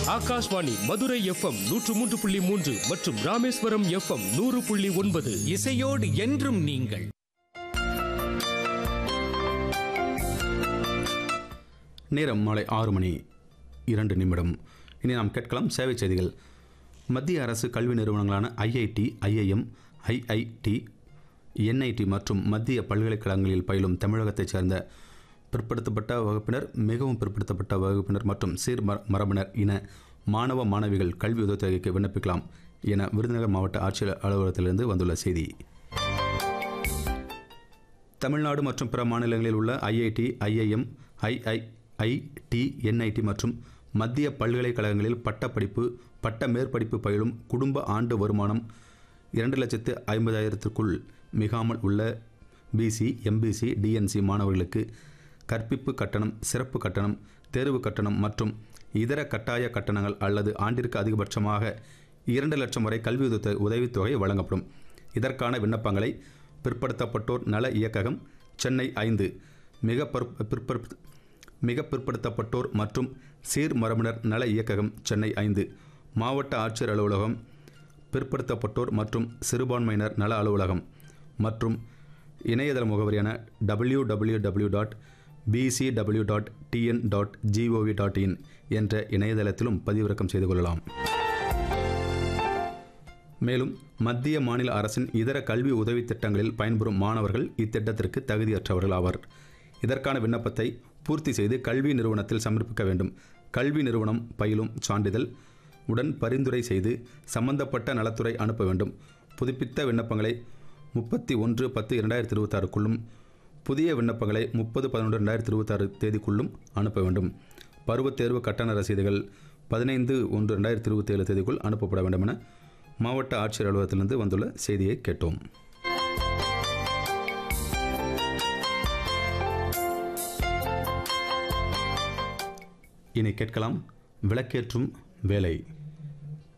Akashvani Madurai FM நூற்று மூன்று புள்ளி மூன்று மற்றும் ராமேஸ்வரம் எஃப்எம் நூறு புள்ளி ஒன்பது இசையோடு என்றும் நீங்கள் நேரம் மாலை ஆறு மணி இரண்டு நிமிடம் இனி நாம் கேட்கலாம் சேவை செய்திகள் மத்திய அரசு கல்வி நிறுவனங்களான ஐஐடி ஐஐஎம் ஐஐடி என்ஐடி மற்றும் மத்திய பல்கலைக்கழகங்களில் பயிலும் தமிழகத்தைச் சேர்ந்த பிற்படுத்தப்பட்ட வகுப்பினர் மிகவும் பிற்படுத்தப்பட்ட வகுப்பினர் மற்றும் சீர் மர- மரபினர் இன மாணவ மாணவிகள் கல்வி உதவித்தொகைக்கு விண்ணப்பிக்கலாம் என விருதுநகர் மாவட்ட ஆட்சியர் அலுவலகத்திலிருந்து வந்துள்ள செய்தி தமிழ்நாடு மற்றும் பிற மாநிலங்களில் உள்ள ஐஐடி ஐஐஎம் ஐஐஐடி என்ஐடி மற்றும் மத்திய பல்கலைக்கழகங்களில் பட்டப்படிப்பு பட்ட மேற்படிப்பு பயிலும் குடும்ப ஆண்டு வருமானம் இரண்டு லட்சத்து ஐம்பதாயிரத்திற்குள் மிகாமல் உள்ள பிசி எம்பிசி டிஎன்சி மாணவர்களுக்கு கற்பிப்பு கட்டணம் சிறப்பு கட்டணம் தேர்வு கட்டணம் மற்றும் இதர கட்டாய கட்டணங்கள் அல்லது ஆண்டிற்கு அதிகபட்சமாக இரண்டு லட்சம் வரை கல்வி உதவி உதவித்தொகை வழங்கப்படும் இதற்கான விண்ணப்பங்களை பிற்படுத்தப்பட்டோர் நல இயக்ககம் சென்னை ஐந்து மிக பற்ப- பிற்படுத்த மிக பிற்படுத்தப்பட்டோர் மற்றும் சீர் மரபினர் நல இயக்ககம் சென்னை ஐந்து மாவட்ட ஆட்சியர் அலுவலகம் பிற்படுத்தப்பட்டோர் மற்றும் சிறுபான்மையினர் நல அலுவலகம் மற்றும் இணையதள முகவரியான W W W dot PCW dot TN dot gov dot in என்ற இணையதளத்திலும் பதிவிறக்கம் செய்து கொள்ளலாம் மேலும் மத்திய மாநில அரசின் இதர கல்வி உதவி திட்டங்களில் பயன்பெறும் மாணவர்கள் இத்திட்டத்திற்கு தகுதியற்றவர்கள் ஆவர் இதற்கான விண்ணப்பத்தை பூர்த்தி செய்து கல்வி நிறுவனத்தில் சமர்ப்பிக்க வேண்டும் கல்வி நிறுவனம் பயிலும் சான்றிதழ் உடன் பரிந்துரை செய்து சம்பந்தப்பட்ட நலத்துறை அனுப்ப வேண்டும் புதுப்பித்த விண்ணப்பங்களை முப்பத்தி ஒன்று பத்து இரண்டாயிரத்தி இருபத்தாறுக்குள்ளும் புதிய விண்ணப்பங்களை முப்பது பதினொன்று ரெண்டாயிரத்தி இருபத்தாறு தேதிக்குள்ளும் அனுப்ப வேண்டும் பருவத் தேர்வு கட்டண ரசீதுகள் பதினைந்து ஒன்று ரெண்டாயிரத்தி இருபத்தி ஏழு தேதிக்குள் அனுப்பப்பட வேண்டும் என மாவட்ட ஆட்சியர் அலுவலகத்திலிருந்து வந்துள்ள செய்தியை கேட்டோம் இனி கேட்கலாம் விளக்கேற்றும் வேலை